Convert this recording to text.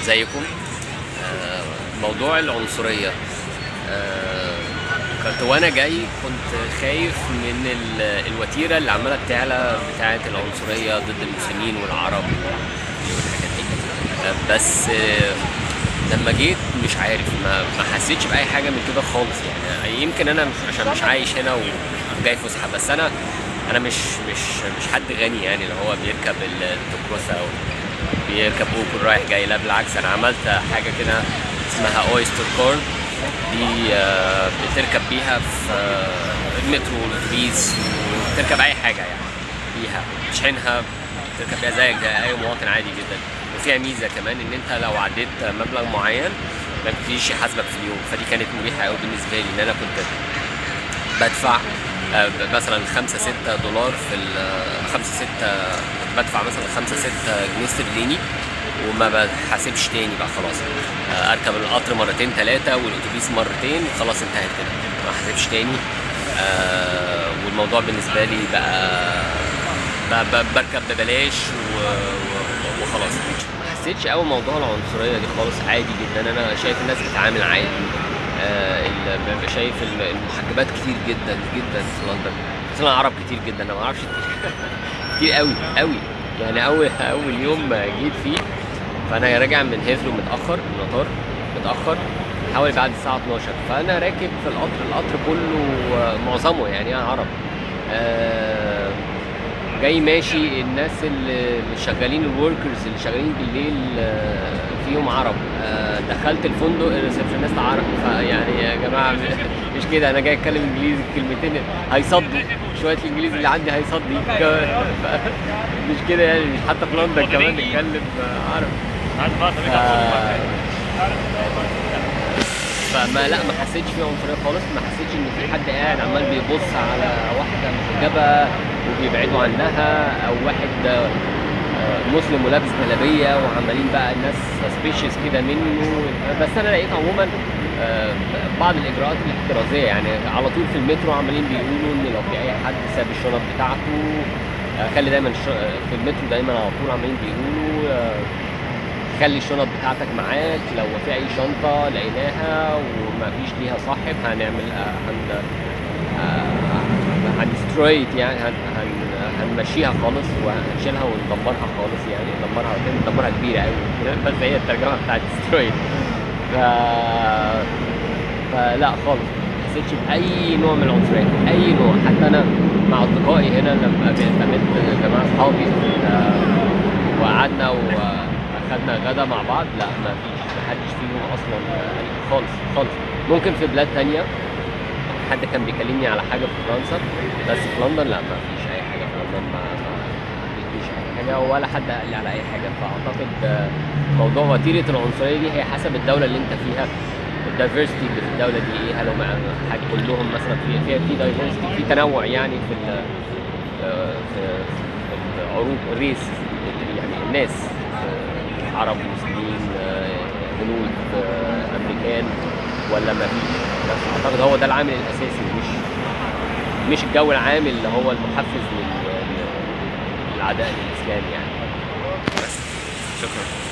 زيكم آه، موضوع العنصرية آه، كنت وانا جاي كنت خايف من ال- الوتيرة اللي عمالة بتعلى بتاعة العنصرية ضد المسلمين والعرب والحاجات دي آه، بس آه، لما جيت مش عارف ما, ما حسيتش بأي حاجة من كده خالص يعني يمكن أنا مش عشان مش عايش هنا وجاي فسحة بس أنا أنا مش مش مش حد غني يعني اللي هو بيركب التوكوسة أو بيركب اوبر رايح جاي لا بالعكس انا عملت حاجه كده اسمها اويستر كورن دي آه، بتركب بيها في آه، المترو والاتوبيس وتركب اي حاجه يعني بيها تشحنها تركب بيها زيك زي اي مواطن عادي جدا وفيها ميزه كمان ان انت لو عديت مبلغ معين ما بتجيش يحاسبك في اليوم فدي كانت مريحه قوي بالنسبه لي ان انا كنت بدفع آه، ب- مثلا 5 6 دولار في ال 5 6 بدفع مثلا 5 6 جنيه استرليني وما بحاسبش تاني بقى خلاص آه، اركب القطر مرتين ثلاثه والاتوبيس مرتين خلاص انتهت كده ما بحاسبش تاني آه، والموضوع بالنسبه لي بقى ب- ب- بركب ببلاش و- و- وخلاص ما حسيتش قوي موضوع العنصريه دي خالص عادي جدا انا شايف الناس بتتعامل عادي آه، ال- ب- شايف ال- المحجبات كتير جدا جدا في لندن مثلا عرب كتير جدا انا ما اعرفش كتير قوي قوي يعني اول اول يوم جيت فيه فانا راجع من هيثرو متاخر من المطار متاخر حوالي بعد الساعه 12 فانا راكب في القطر القطر كله آه، معظمه يعني عرب آه، جاي ماشي الناس اللي اللي شغالين الوركرز اللي شغالين بالليل آه، فيهم عرب آه، دخلت الفندق الريسبشنست عرب فيعني يا جماعه مش كده انا جاي اتكلم انجليزي كلمتين هيصدوا شويه الانجليزي اللي عندي هيصدي مش كده يعني مش حتى في لندن كمان نتكلم آه، عربي ف- فما لا ما حسيتش فيه عنصريه خالص ما حسيتش ان في حد قاعد عمال بيبص على واحده محجبه وبيبعدوا عنها او واحد آه، مسلم ولابس جلابيه وعمالين بقى الناس سسبيشس كده منه بس انا لقيت عموما آه، بعض الاجراءات الاحترازيه يعني على طول في المترو عمالين بيقولوا ان لو في اي حد ساب الشنط بتاعته آه، خلي دايما الش- في المترو دايما على طول عمالين بيقولوا آه، خلي الشنط بتاعتك معاك لو في اي شنطه لقيناها وما فيش ليها صاحب هنعمل آه، هن هنسترويت يعني هن هن هنمشيها خالص وهنشيلها وندمرها خالص يعني ندمرها ندمرها كبيره قوي بس هي الترجمه بتاعت سترويت ف فلا خالص ما حسيتش باي نوع من العنصريه اي نوع حتى انا مع اصدقائي هنا لما قابلت جماعه اصحابي في ال- وقعدنا واخدنا غدا مع بعض لا ما فيش ما حدش فيهم اصلا يعني خالص خالص ممكن في بلاد تانية حد كان بيكلمني على حاجه في فرنسا بس في لندن لا ما فيش اي حاجه في لندن ما ما فيش اي حاجه ولا حد قال لي على اي حاجه فاعتقد آه، موضوع وتيره العنصريه دي هي حسب الدوله اللي انت فيها الدايفرستي اللي في الدوله دي ايه هل هم حاجه كلهم مثلا في في في دايفرستي في تنوع يعني في ال- آه، في في العروق الريس يعني الناس آه، عرب مسلمين آه، هنود آه، امريكان ولا ما فيش بس اعتقد هو ده العامل الاساسي مش مش الجو العام اللي هو المحفز لل- لل- للعداء للاسلام يعني بس شكرا